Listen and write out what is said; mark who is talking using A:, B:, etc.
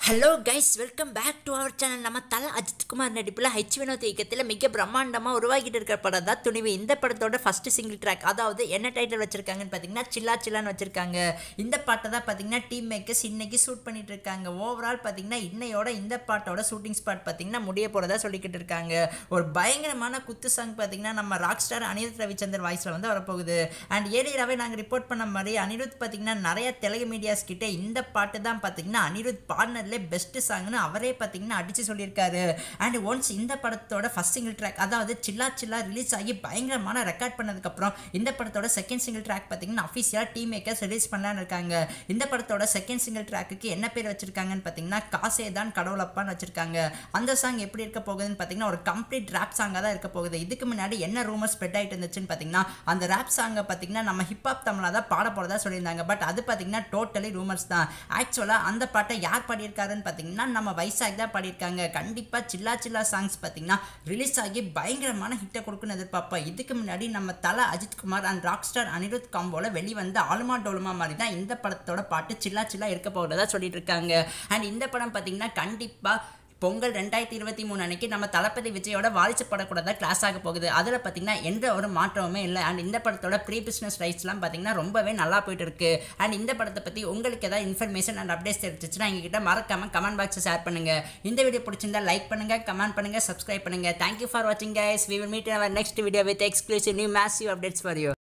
A: hello guys welcome back to our channel நம்ம தல அஜித் குமார் நடிப்பில் H Vinod இயக்கத்தில் மிக பிரம்மாண்டமாக உருவாகிட்டு இருக்கிற படம் தான் துணிவு இந்த படத்தோட ஃபர்ஸ்ட் சிங்கிள் ட்ராக் அதாவது என்ன டைட்டில் வச்சிருக்காங்கன்னு பார்த்தீங்கன்னா சில்லா சில்லான்னு வச்சிருக்காங்க இந்த பாட்டை தான் பார்த்தீங்கன்னா டீம் மேக்கர்ஸ் இன்னைக்கு ஷூட் பண்ணிட்டு இருக்காங்க ஓவரால் பார்த்தீங்கன்னா இன்னையோட இந்த பாட்டோட ஷூட்டிங் ஸ்பாட் பார்த்தீங்கன்னா முடிய போகிறதா சொல்லிக்கிட்டு இருக்காங்க ஒரு பயங்கரமான குத்து சாங் பார்த்தீங்கன்னா நம்ம ராக் ஸ்டார் அனிருத் ரவிச்சந்தர் வாய்ஸில் வந்து வரப்போகுது அண்ட் ஏரியாவே நாங்கள் ரிப்போர்ட் பண்ண மாதிரி அனிருத் பார்த்தீங்கன்னா நிறைய தெலுங்கு மீடியாஸ் கிட்ட இந்த பாட்டு தான் பார்த்தீங்கன்னா அனிருத் பாடினதுல பெஸ்ட் சாங்னு அவரே பார்த்தீங்கன்னா அடிச்சு சொல்லியிருக்காரு அண்ட் ஒன்ஸ் இந்த படத்தோட ஃபர்ஸ்ட் சிங்கிள் ட்ராக் அதாவது சில்லா சில்லா ரிலீஸ் ஆகி பயங்கரமான ரெக்கார்ட் பண்ணதுக்கப்புறம் இந்த படத்தோட செகண்ட் சிங்கிள் ட்ராக் பார்த்தீங்கன்னா அஃபிஷியலாக டீம் மேக்கர்ஸ் ரிலீஸ் பண்ணலான்னு இருக்காங்க இந்த படத்தோட செகண்ட் சிங்கிள் ட்ராக்குக்கு என்ன பேர் வச்சிருக்காங்கன்னு பார்த்தீங்கன்னா காசே தான் கடவுளப்பான்னு வச்சிருக்காங்க அந்த சாங் எப்படி இருக்க போகுதுன்னு பார்த்தீங்கன்னா ஒரு கம்ப்ளீட் ரேப் சாங்காக தான் இருக்க போகுது இதுக்கு முன்னாடி என்ன ரூமர் ஸ்ப்ரெட் ஆகிட்டு இருந்துச்சுன்னு பார்த்தீங்கன்னா அந்த ரேப் சாங்கை பார்த்தீங்கன்னா நம்ம ஹிப்ஹாப் தமிழாக தான் பாட போகிறதா சொல்லியிருந்தாங்க பட் அது பார்த்தீங்கன்னா டோட்டலி ரூமர்ஸ் தான் ஆக்சுவலாக அந்த பாட்டை யார் பாடியிருக்காருன்னு பார்த்தீங்கன்னா நம்ம வைசாக் தான் பாடியிருக்காங்க கண்டிப்பாக சில்லா சில்லா சாங்ஸ் பார்த்தீங்கன்னா ரிலீஸ் ஆகி பயங்கரமான ஹிட்டை கொடுக்குன்னு எதிர்பார்ப்போம் இதுக்கு முன்னாடி நம்ம Thala Ajith Kumar and rock star Anirudh காம்போல வெளிவந்த ஆலுமா டோலுமா மாதிரி தான் இந்த படத்தோட பாட்டு சில்லா சில்லா இருக்க போகிறதா சொல்லிட்டு இருக்காங்க அண்ட் இந்த படம் பார்த்தீங்கன்னா கண்டிப்பாக பொங்கல் ரெண்டாயிரத்தி இருபத்தி மூணு அன்னைக்கு நம்ம தளபதி விஜயோட வாரிசு படம் கூட தான் கிளாஸ் ஆக போகுது அதில் பார்த்தீங்கன்னா எந்த ஒரு மாற்றமுமே இல்லை அண்ட் இந்த படத்தோட ப்ரீ பிஸ்னஸ் ரைட்ஸ்லாம் பார்த்தீங்கன்னா ரொம்பவே நல்லா போயிட்டு இருக்கு அண்ட் இந்த படத்தை பற்றி உங்களுக்கு ஏதாவது இன்ஃபர்மேஷன் அண்ட் அப்டேட்ஸ் தெரிஞ்சிச்சுன்னா எங்ககிட்ட மறக்காம கமெண்ட் பாக்ஸை ஷேர் பண்ணுங்க இந்த வீடியோ பிடிச்சிருந்தா லைக் பண்ணுங்க கமெண்ட் பண்ணுங்க சப்ஸ்கிரைப் பண்ணுங்க தேங்க்யூ ஃபார் வாட்சிங் guys we will meet our next video with exclusive new massive updates for you